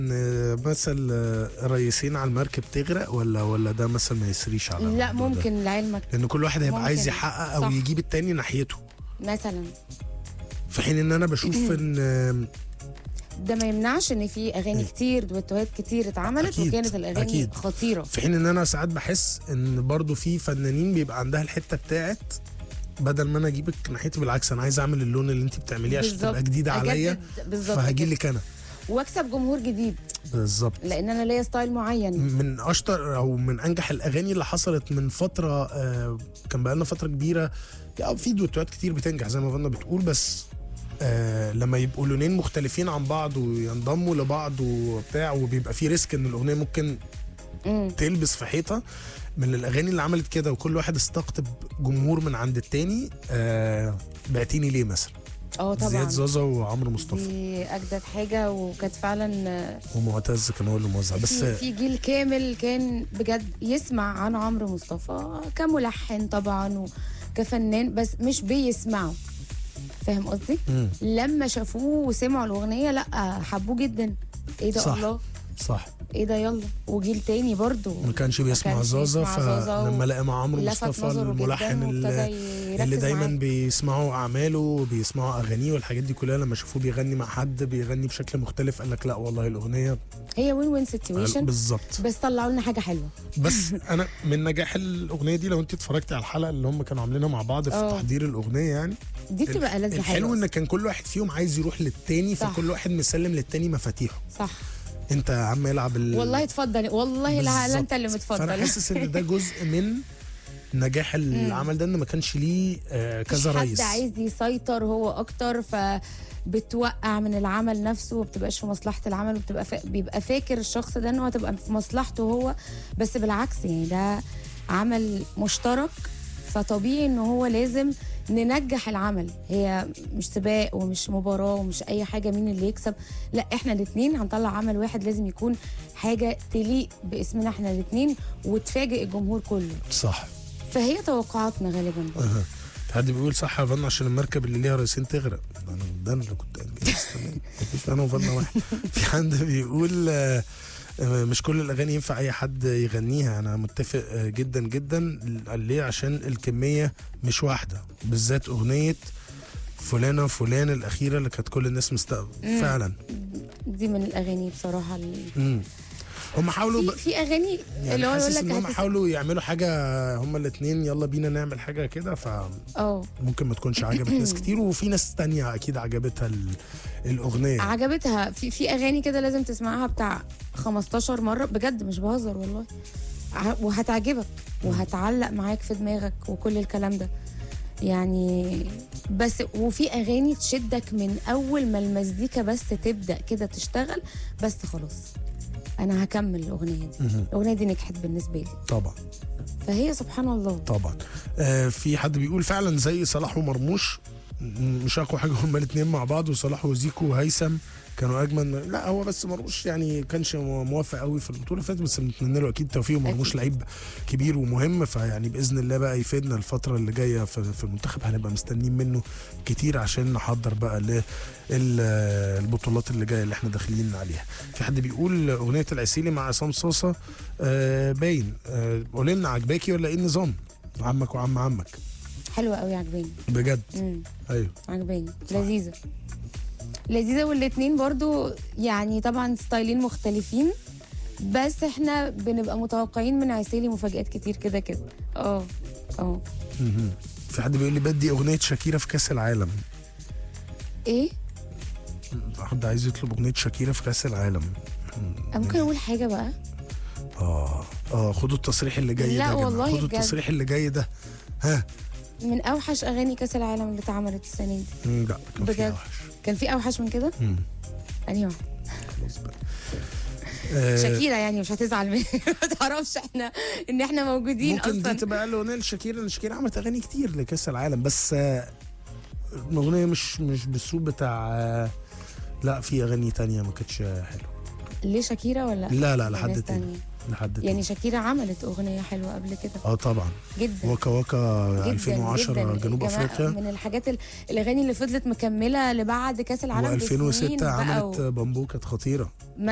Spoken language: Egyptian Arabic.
آه، مثل آه، رئيسين على المركب تغرق ولا ولا ده مثل ما يسريش على لا الموضوع ده؟ ممكن لعلمك لان كل واحد هيبقى ممكن. عايز يحقق او صح. يجيب التاني ناحيته مثلا في حين ان انا بشوف ان آه، ده ما يمنعش ان في اغاني كتير دويتوهات كتير اتعملت أكيد، وكانت الاغاني أكيد. خطيره في حين ان انا ساعات بحس ان برضو في فنانين بيبقى عندها الحته بتاعت بدل ما انا اجيبك ناحيتي بالعكس انا عايز اعمل اللون اللي انت بتعمليه عشان بالظبط. تبقى جديده عليا أجدد بالظبط فهجي كده. لك انا واكسب جمهور جديد بالظبط لان انا ليا ستايل معين من اشطر او من انجح الاغاني اللي حصلت من فتره آه كان بقالنا فتره كبيره يعني في دوتوات كتير بتنجح زي ما فضلنا بتقول بس آه لما يبقوا لونين مختلفين عن بعض وينضموا لبعض وبتاع وبيبقى في ريسك ان الاغنيه ممكن مم. تلبس في حيطه من الاغاني اللي عملت كده وكل واحد استقطب جمهور من عند التاني آه بعتيني ليه مثلا اه طبعا زياد زازا وعمرو مصطفى دي اجدد حاجه وكانت فعلا آه، ومعتز كان هو اللي موزع بس في, في جيل كامل كان بجد يسمع عن عمرو مصطفى كملحن طبعا وكفنان بس مش بيسمعه فاهم قصدي؟ مم. لما شافوه وسمعوا الاغنيه لا حبوه جدا ايه ده صح. الله صح ايه ده يلا وجيل تاني برضو ما كانش بيسمع كانش زازا بيسمع زازا و- فلما لقى مع عمرو لفت مصطفى نظره جداً الملحن وابتدى اللي, يركز اللي دايما معاه. بيسمعوا اعماله وبيسمعوا اغانيه والحاجات دي كلها لما شافوه بيغني مع حد بيغني بشكل مختلف قال لك لا والله الاغنيه هي وين وين سيتويشن بالظبط بس طلعوا لنا حاجه حلوه بس انا من نجاح الاغنيه دي لو انت اتفرجتي على الحلقه اللي هم كانوا عاملينها مع بعض في اه. تحضير الاغنيه يعني دي بتبقى لذة الحلو حلوه ان كان كل واحد فيهم عايز يروح للتاني صح. فكل واحد مسلم للتاني مفاتيحه صح انت يا عم العب ال... والله اتفضل والله لا, لا انت اللي بالظبط. فانا متفضل حاسس ان ده جزء من نجاح العمل ده ان ما كانش ليه آه، كذا مفيش رئيس حد عايز يسيطر هو اكتر ف بتوقع من العمل نفسه وبتبقاش في مصلحه العمل وبتبقى فا... بيبقى فاكر الشخص ده ان هو هتبقى في مصلحته هو بس بالعكس يعني ده عمل مشترك فطبيعي ان هو لازم ننجح العمل هي مش سباق ومش مباراه ومش اي حاجه مين اللي يكسب لا احنا الاثنين هنطلع عمل واحد لازم يكون حاجه تليق باسمنا احنا الاثنين وتفاجئ الجمهور كله صح فهي توقعاتنا غالبا أها. في حد بيقول صح يا فن عشان المركب اللي ليها رئيسين تغرق انا ده انا اللي كنت انجز تمام مفيش انا وفن واحد في حد بيقول آه، آه، مش كل الاغاني ينفع اي حد يغنيها انا متفق آه، جدا جدا ليه عشان الكميه مش واحده بالذات اغنيه فلانه فلان الاخيره اللي كانت كل الناس مستقبل فعلا دي من الاغاني بصراحه ال... امم هم حاولوا في ب... في اغاني يعني اللي هو يقول حاسس لك ان هم هتس- حاولوا يعملوا حاجه هم الاثنين يلا بينا نعمل حاجه كده فممكن اه ما تكونش عجبت ناس كتير وفي ناس تانية اكيد عجبتها ال... الاغنيه عجبتها في في اغاني كده لازم تسمعها بتاع 15 مره بجد مش بهزر والله ع- وهتعجبك وهتعلق معاك في دماغك وكل الكلام ده يعني بس وفي اغاني تشدك من اول ما المزيكا بس تبدا كده تشتغل بس خلاص انا هكمل الاغنيه دي مهم. الاغنيه دي نجحت بالنسبه لي طبعا فهي سبحان الله طبعا آه في حد بيقول فعلا زي صلاح ومرموش م- مش اقوى حاجه هما الاثنين مع بعض وصلاح وزيكو وهيثم كانوا اجمل من- لا هو بس مرموش يعني كانش موافق قوي في البطوله اللي فاتت بس بنتمنى له اكيد توفيق ومرموش أكيد. لعيب كبير ومهم فيعني باذن الله بقى يفيدنا الفتره اللي جايه في, في المنتخب هنبقى مستنيين منه كتير عشان نحضر بقى للبطولات اللي جايه اللي احنا داخلين عليها في حد بيقول اغنيه العسيلي مع عصام صاصه آه باين آه قولي لنا عجباكي ولا ايه النظام عمك وعم عمك حلوه قوي عجباني بجد امم ايوه عجباني لذيذة لذيذة والاتنين برضو يعني طبعا ستايلين مختلفين بس احنا بنبقى متوقعين من عسيلي مفاجآت كتير كده كده اه اه مهم. في حد بيقول لي بدي اغنيه شاكيرا في كاس العالم ايه حد عايز يطلب اغنيه شاكيرا في كاس العالم أنا ممكن اقول حاجة بقى اه اه خدوا التصريح اللي جاي لا ده يا جماعة. والله خدوا بجد. التصريح اللي جاي ده ها من اوحش اغاني كاس العالم اللي اتعملت السنة دي مم، لا كان فيها بجد. وحش كان في اوحش من كده مم، انهي واحد خلاص بقى آه، شاكيرا يعني مش هتزعل مني ما تعرفش احنا ان احنا موجودين ممكن دي اصلا تبقى الاغنيه لشاكيرا لان شاكيرا عملت اغاني كتير لكاس العالم بس آه، الاغنيه مش مش بالسوق بتاع آه، لا في اغاني تانية ما كانتش حلوه ليه شاكيرا ولا لا لا ناس لحد تاني تانية؟ لحد تاني يعني شاكيرا عملت اغنية حلوة قبل كده اه طبعا جدا وكا وكا جدا 2010 جدا. جنوب يا جماعة افريقيا من الحاجات ال- الاغاني اللي فضلت مكمله لبعد كاس العالم بسنين و2006 بقى عملت و- بامبو كانت خطيره